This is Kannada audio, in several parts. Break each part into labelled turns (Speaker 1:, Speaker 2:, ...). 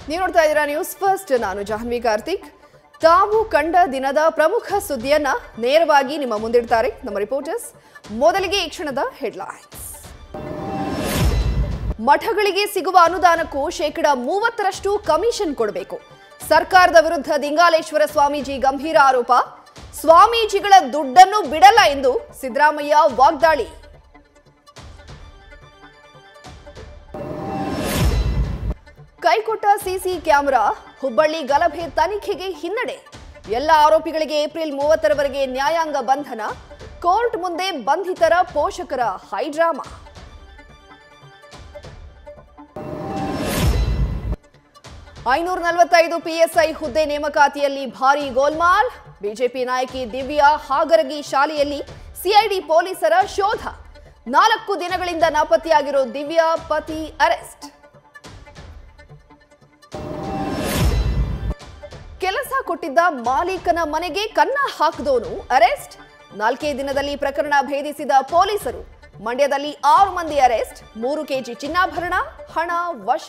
Speaker 1: ನೀವು ನೋಡ್ತಾ ಇದ್ದೀರಾ ನ್ಯೂಸ್ ಫಸ್ಟ್ ನಾನು ಜಾಹ್ನವಿ ಕಾರ್ತಿಕ್ ತಾವು ಕಂಡ ದಿನದ ಪ್ರಮುಖ ಸುದ್ದಿಯನ್ನ ನೇರವಾಗಿ ನಿಮ್ಮ ಮುಂದಿಡ್ತಾರೆ ನಮ್ಮ ರಿಪೋರ್ಟರ್ಸ್ ಮೊದಲಿಗೆ ಈ ಕ್ಷಣದ ಹೆಡ್ಲೈನ್ಸ್ ಮಠಗಳಿಗೆ ಸಿಗುವ ಅನುದಾನಕ್ಕೂ ಶೇಕಡ ಮೂವತ್ತರಷ್ಟು ಕಮಿಷನ್ ಕೊಡಬೇಕು ಸರ್ಕಾರದ ವಿರುದ್ಧ ದಿಂಗಾಲೇಶ್ವರ ಸ್ವಾಮೀಜಿ ಗಂಭೀರ ಆರೋಪ ಸ್ವಾಮೀಜಿಗಳ ದುಡ್ಡನ್ನು ಬಿಡಲ್ಲ ಎಂದು ಸಿದ್ದರಾಮಯ್ಯ ವಾಗ್ದಾಳಿ ಕೈಕೊಟ್ಟ ಸಿಸಿ ಕ್ಯಾಮೆರಾ ಹುಬ್ಬಳ್ಳಿ ಗಲಭೆ ತನಿಖೆಗೆ ಹಿನ್ನಡೆ ಎಲ್ಲ ಆರೋಪಿಗಳಿಗೆ ಏಪ್ರಿಲ್ ಮೂವತ್ತರವರೆಗೆ ನ್ಯಾಯಾಂಗ ಬಂಧನ ಕೋರ್ಟ್ ಮುಂದೆ ಬಂಧಿತರ ಪೋಷಕರ ಹೈಡ್ರಾಮಾ ಐನೂರ ನಲವತ್ತೈದು ಪಿಎಸ್ಐ ಹುದ್ದೆ ನೇಮಕಾತಿಯಲ್ಲಿ ಭಾರೀ ಗೋಲ್ಮಾಲ್ ಬಿಜೆಪಿ ನಾಯಕಿ ದಿವ್ಯಾ ಹಾಗರಗಿ ಶಾಲೆಯಲ್ಲಿ ಸಿಐಡಿ ಪೊಲೀಸರ ಶೋಧ ನಾಲ್ಕು ದಿನಗಳಿಂದ ನಾಪತ್ತೆಯಾಗಿರೋ ದಿವ್ಯಾ ಪತಿ ಅರೆಸ್ಟ್ ಕೆಲಸ ಕೊಟ್ಟಿದ್ದ ಮಾಲೀಕನ ಮನೆಗೆ ಕನ್ನ ಹಾಕಿದವನು ಅರೆಸ್ಟ್ ನಾಲ್ಕೇ ದಿನದಲ್ಲಿ ಪ್ರಕರಣ ಭೇದಿಸಿದ ಪೊಲೀಸರು ಮಂಡ್ಯದಲ್ಲಿ ಆರು ಮಂದಿ ಅರೆಸ್ಟ್ ಮೂರು ಕೆಜಿ ಚಿನ್ನಾಭರಣ ಹಣ ವಶ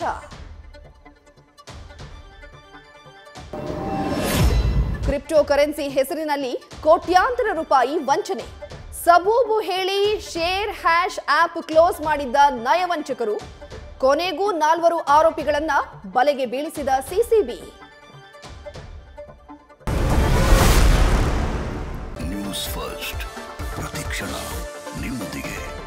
Speaker 1: ಕ್ರಿಪ್ಟೋ ಕರೆನ್ಸಿ ಹೆಸರಿನಲ್ಲಿ ಕೋಟ್ಯಾಂತರ ರೂಪಾಯಿ ವಂಚನೆ ಸಬೂಬು ಹೇಳಿ ಶೇರ್ ಹ್ಯಾಶ್ ಆಪ್ ಕ್ಲೋಸ್ ಮಾಡಿದ್ದ ನಯವಂಚಕರು ಕೊನೆಗೂ ನಾಲ್ವರು ಆರೋಪಿಗಳನ್ನ ಬಲೆಗೆ ಬೀಳಿಸಿದ ಸಿಸಿಬಿ
Speaker 2: ನ್ಯೂಸ್ ಫಸ್ಟ್ ಪ್ರತಿಕ್ಷಣ ನಿಮ್ಮೊಂದಿಗೆ